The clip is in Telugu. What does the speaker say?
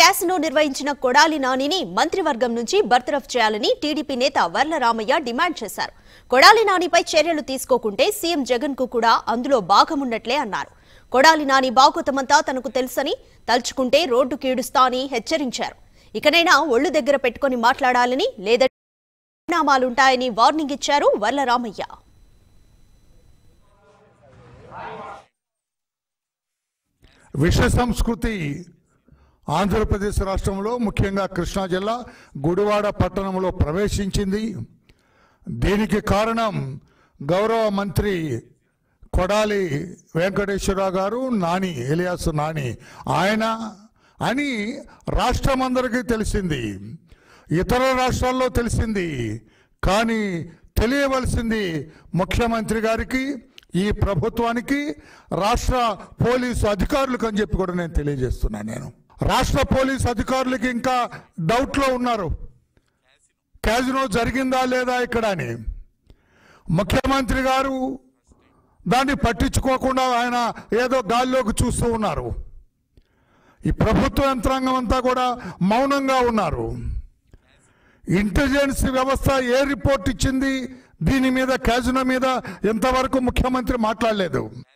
క్యాసినో నిర్వహించిన కొడాలి నానిని మంత్రివర్గం నుంచి బర్తరఫ్ చేయాలని టీడీపీ నేత వర్ల రామయ్య డిమాండ్ చేశారు కొడాలి నానిపై చర్యలు తీసుకోకుంటే సీఎం జగన్ కు కూడా అందులో భాగమున్నట్లే అన్నారు కొడాలి నాని బాగోతమంతా తనకు తెలుసని తలుచుకుంటే రోడ్డు కీడుస్తా అని హెచ్చరించారు ఇకనైనా ఒళ్ళు దగ్గర పెట్టుకొని మాట్లాడాలని లేదా పరిణామాలుంటాయని వార్నింగ్ ఇచ్చారు వర్ల రామయ్య విష సంస్కృతి ఆంధ్రప్రదేశ్ రాష్ట్రంలో ముఖ్యంగా కృష్ణా జిల్లా గుడివాడ పట్టణంలో ప్రవేశించింది దీనికి కారణం గౌరవ మంత్రి కొడాలి వెంకటేశ్వరరావు గారు నాని ఎలియాస్ నాని ఆయన అని రాష్ట్రం అందరికీ తెలిసింది ఇతర రాష్ట్రాల్లో తెలిసింది కానీ తెలియవలసింది ముఖ్యమంత్రి గారికి ఈ ప్రభుత్వానికి రాష్ట్ర పోలీసు అధికారులకు అని చెప్పి కూడా నేను తెలియజేస్తున్నాను నేను రాష్ట్ర పోలీసు అధికారులకి ఇంకా డౌట్లో ఉన్నారు క్యాజినో జరిగిందా లేదా ఇక్కడ అని ముఖ్యమంత్రి గారు దాన్ని పట్టించుకోకుండా ఆయన ఏదో గాల్లోకి చూస్తూ ఉన్నారు ఈ ప్రభుత్వ యంత్రాంగం అంతా కూడా మౌనంగా ఉన్నారు ఇంటెలిజెన్స్ వ్యవస్థ ఏ రిపోర్ట్ ఇచ్చింది దీని మీద క్యాజినో మీద ఎంతవరకు ముఖ్యమంత్రి మాట్లాడలేదు